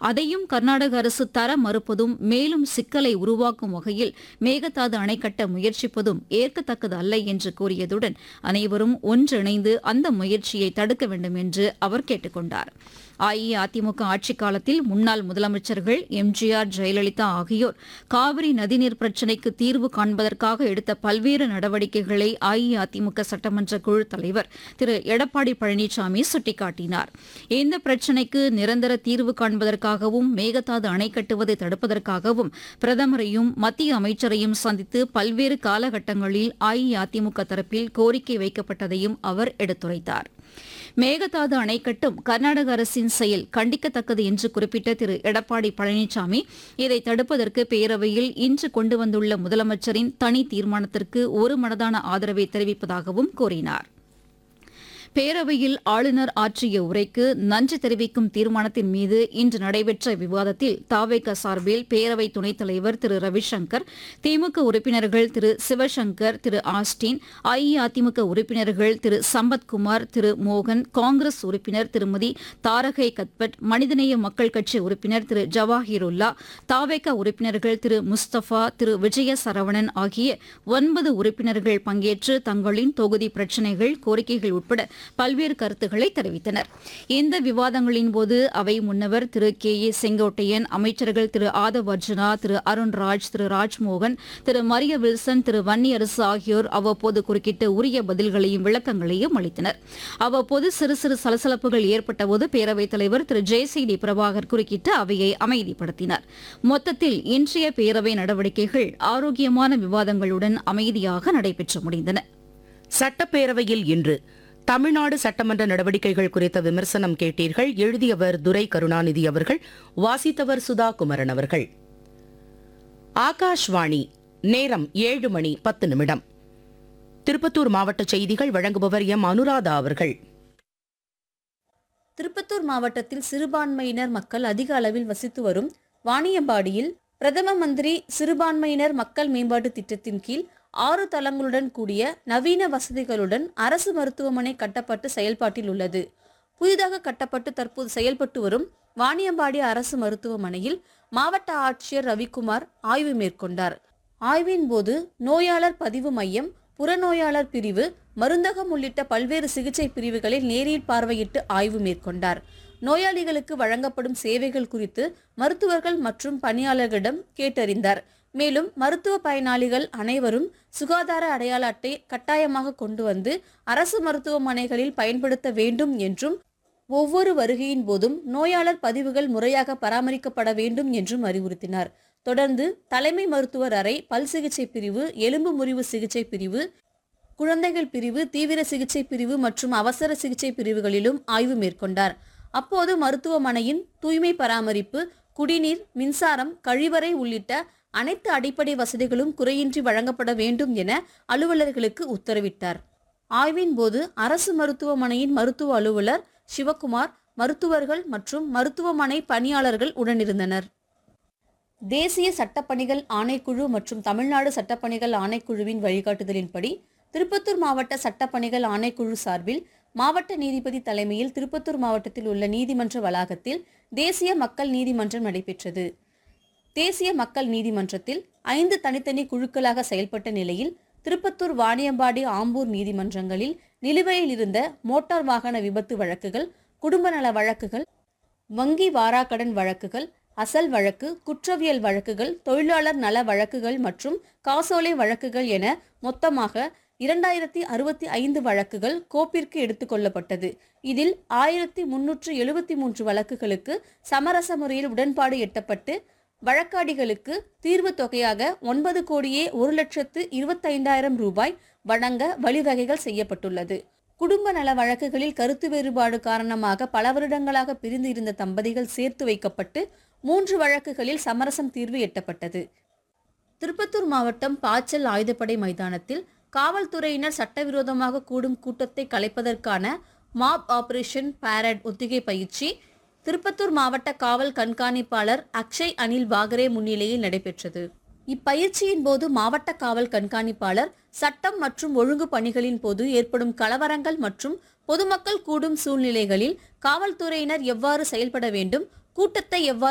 அதையும் கர்நாடக அரசு தர மறுப்பதும் மேலும் சிக்கலை உருவாக்கும் வகையில் மேகதாது அணை கட்ட முயற்சிப்பதும் ஏற்கத்தக்கது அல்ல என்று கூறியதுடன் அனைவரும் ஒன்றிணைந்து அந்த முயற்சியை தடுக்க வேண்டும் என்று அவர் கேட்டுக் கொண்டார் அஇஅதிமுக ஆட்சிக் காலத்தில் முன்னாள் முதலமைச்சர்கள் எம்ஜிஆர் ஜெயலலிதா ஆகியோர் காவிரி நதிநீர் பிரச்சினைக்கு தீர்வு காண்பதற்காக எடுத்த பல்வேறு நடவடிக்கைகளை அஇஅதிமுக சட்டமன்ற குழு தலைவர் திரு எடப்பாடி பழனிசாமி சுட்டிக்காட்டினார் இந்த பிரச்சினைக்கு நிரந்தர தீர்வு காண்பதற்காகவும் மேகதாது அணை கட்டுவதை தடுப்பதற்காகவும் பிரதமரையும் மத்திய அமைச்சரையும் சந்தித்து பல்வேறு காலகட்டங்களில் அஇஅதிமுக தரப்பில் கோரிக்கை வைக்கப்பட்டதையும் அவர் எடுத்துரைத்தார் மேகதாது அணை கட்டும் கர்நாடக அரசின் செயல் கண்டிக்கத்தக்கது என்று குறிப்பிட்ட திரு எடப்பாடி பழனிசாமி இதை தடுப்பதற்கு பேரவையில் இன்று கொண்டு வந்துள்ள முதலமைச்சரின் தனி தீர்மானத்திற்கு ஒரு மனதான ஆதரவை தெரிவிப்பதாகவும் கூறினார் பேரவையில் ஆளுநர் ஆற்றிய உரைக்கு நன்றி தெரிவிக்கும் தீர்மானத்தின் மீது இன்று நடைபெற்ற விவாதத்தில் தாவேக சார்பில் பேரவை துணைத் தலைவர் திரு ரவிசங்கர் திமுக உறுப்பினர்கள் திரு சிவசங்கர் திரு ஆஸ்டின் அஇஅதிமுக உறுப்பினர்கள் திரு சம்பத்குமார் திரு மோகன் காங்கிரஸ் உறுப்பினர் திருமதி தாரகை கத்பட் மனிதநேய மக்கள் கட்சி உறுப்பினர் திரு ஜவாஹிருல்லா தாவேக உறுப்பினர்கள் திரு முஸ்தபா திரு விஜய சரவணன் ஆகிய ஒன்பது உறுப்பினர்கள் பங்கேற்று தங்களின் தொகுதி பிரச்சினைகள் கோரிக்கைகள் உட்பட பல்வேறு கருத்துக்களை தெரிவித்தனர் இந்த விவாதங்களின் போது அவை முன்னவர் திரு கே ஏ செங்கோட்டையன் அமைச்சர்கள் திரு ஆதவ் அர்ஜுனா திரு அருண்ராஜ் திரு ராஜ்மோகன் திரு மரிய வில்சன் திரு வன்னியரசு ஆகியோர் அவ்வப்போது குறுக்கிட்டு உரிய பதில்களையும் விளக்கங்களையும் அளித்தனர் அவ்வப்போது சிறு சிறு சலசலப்புகள் ஏற்பட்டபோது பேரவைத் தலைவர் திரு ஜெயசிடி பிரபாகர் குறுக்கிட்டு அவையை அமைதிப்படுத்தினார் மொத்தத்தில் இன்றைய பேரவை நடவடிக்கைகள் ஆரோக்கியமான விவாதங்களுடன் அமைதியாக நடைபெற்று முடிந்தன சட்டப்பேரவையில் இன்று தமிழ்நாடு சட்டமன்ற நடவடிக்கைகள் குறித்த விமர்சனம் கேட்டீர்கள் எழுதியவர் துரை கருணாநிதி அவர்கள் வாசித்தவர் சுதா குமரன் அவர்கள் ஆகாஷ்வாணி நேரம் ஏழு மணி பத்து நிமிடம் திருப்பத்தூர் மாவட்ட செய்திகள் வழங்குபவர் எம் அனுராதா அவர்கள் திருப்பத்தூர் மாவட்டத்தில் சிறுபான்மையினர் மக்கள் அதிக அளவில் வசித்து வரும் வாணியம்பாடியில் பிரதம மந்திரி சிறுபான்மையினர் மக்கள் மேம்பாட்டு திட்டத்தின் கீழ் ஆறு தளங்களுடன் கூடிய நவீன வசதிகளுடன் அரசு மருத்துவமனை கட்டப்பட்டு செயல்பாட்டில் உள்ளது புதிதாக கட்டப்பட்டு தற்போது செயல்பட்டு வரும் வாணியம்பாடி அரசு மருத்துவமனையில் மாவட்ட ஆட்சியர் ரவிக்குமார் ஆய்வு மேற்கொண்டார் ஆய்வின் போது நோயாளர் பதிவு மையம் புறநோயாளர் பிரிவு மருந்தகம் உள்ளிட்ட பல்வேறு சிகிச்சை பிரிவுகளில் நேரில் பார்வையிட்டு ஆய்வு மேற்கொண்டார் நோயாளிகளுக்கு வழங்கப்படும் சேவைகள் குறித்து மருத்துவர்கள் மற்றும் பணியாளர்களிடம் கேட்டறிந்தார் மேலும் மருத்துவ பயனாளிகள் அனைவரும் சுகாதார அடையாள அட்டை கட்டாயமாக கொண்டு வந்து அரசு மருத்துவமனைகளில் பயன்படுத்த வேண்டும் என்றும் ஒவ்வொரு வருகையின் போதும் நோயாளர் பதிவுகள் முறையாக பராமரிக்கப்பட வேண்டும் என்றும் அறிவுறுத்தினார் தொடர்ந்து தலைமை மருத்துவர் அறை பல் சிகிச்சை பிரிவு எலும்பு முறிவு சிகிச்சை பிரிவு குழந்தைகள் பிரிவு தீவிர சிகிச்சை பிரிவு மற்றும் அவசர சிகிச்சை பிரிவுகளிலும் ஆய்வு மேற்கொண்டார் அப்போது மருத்துவமனையின் தூய்மை பராமரிப்பு குடிநீர் மின்சாரம் கழிவறை உள்ளிட்ட அனைத்து அடிப்படை வசதிகளும் குறையின்றி வழங்கப்பட வேண்டும் என அலுவலர்களுக்கு உத்தரவிட்டார் ஆய்வின் போது அரசு மருத்துவமனையின் மருத்துவ அலுவலர் சிவக்குமார் மருத்துவர்கள் மற்றும் மருத்துவமனை பணியாளர்கள் உடனிருந்தனர் தேசிய சட்டப்பணிகள் ஆணைக்குழு மற்றும் தமிழ்நாடு சட்டப்பணிகள் ஆணைக்குழுவின் வழிகாட்டுதலின்படி திருப்பத்தூர் மாவட்ட சட்டப்பணிகள் ஆணைக்குழு சார்பில் மாவட்ட நீதிபதி தலைமையில் திருப்பத்தூர் மாவட்டத்தில் உள்ள நீதிமன்ற வளாகத்தில் தேசிய மக்கள் நீதிமன்றம் நடைபெற்றது தேசிய மக்கள் நீதிமன்றத்தில் ஐந்து தனித்தனி குழுக்களாக செயல்பட்ட நிலையில் திருப்பத்தூர் வாணியம்பாடி ஆம்பூர் நீதிமன்றங்களில் நிலுவையில் இருந்த மோட்டார் வாகன விபத்து வழக்குகள் குடும்ப நல வழக்குகள் வங்கி வாராக்கடன் வழக்குகள் அசல் வழக்கு குற்றவியல் வழக்குகள் தொழிலாளர் நல வழக்குகள் மற்றும் காசோலை வழக்குகள் என மொத்தமாக இரண்டாயிரத்தி அறுபத்தி ஐந்து வழக்குகள் கோப்பிற்கு எடுத்துக்கொள்ளப்பட்டது இதில் ஆயிரத்தி முன்னூற்று எழுபத்தி மூன்று வழக்குகளுக்கு சமரச முறையில் உடன்பாடு எட்டப்பட்டு வழக்காடிகளுக்கு தீர்வு தொகையாக ஒன்பது கோடியே ஒரு லட்சத்து இருபத்தைந்தாயிரம் ரூபாய் வழங்க வழிவகைகள் செய்யப்பட்டுள்ளது குடும்ப நல வழக்குகளில் கருத்து வேறுபாடு காரணமாக பல வருடங்களாக பிரிந்து இருந்த தம்பதிகள் சேர்த்து வைக்கப்பட்டு மூன்று வழக்குகளில் சமரசம் தீர்வு எட்டப்பட்டது திருப்பத்தூர் மாவட்டம் பாச்சல் ஆயுதப்படை மைதானத்தில் காவல்துறையினர் சட்டவிரோதமாக கூடும் கூட்டத்தை கலைப்பதற்கான மாப் ஆபரேஷன் பாரட் ஒத்திகை பயிற்சி திருப்பத்தூர் மாவட்ட காவல் கண்காணிப்பாளர் அக்ஷய் அனில் பாகரே முன்னிலையில் நடைபெற்றது இப்பயிற்சியின் போது மாவட்ட காவல் கண்காணிப்பாளர் சட்டம் மற்றும் ஒழுங்கு பணிகளின் போது ஏற்படும் கலவரங்கள் மற்றும் பொதுமக்கள் கூடும் சூழ்நிலைகளில் காவல்துறையினர் எவ்வாறு செயல்பட வேண்டும் கூட்டத்தை எவ்வாறு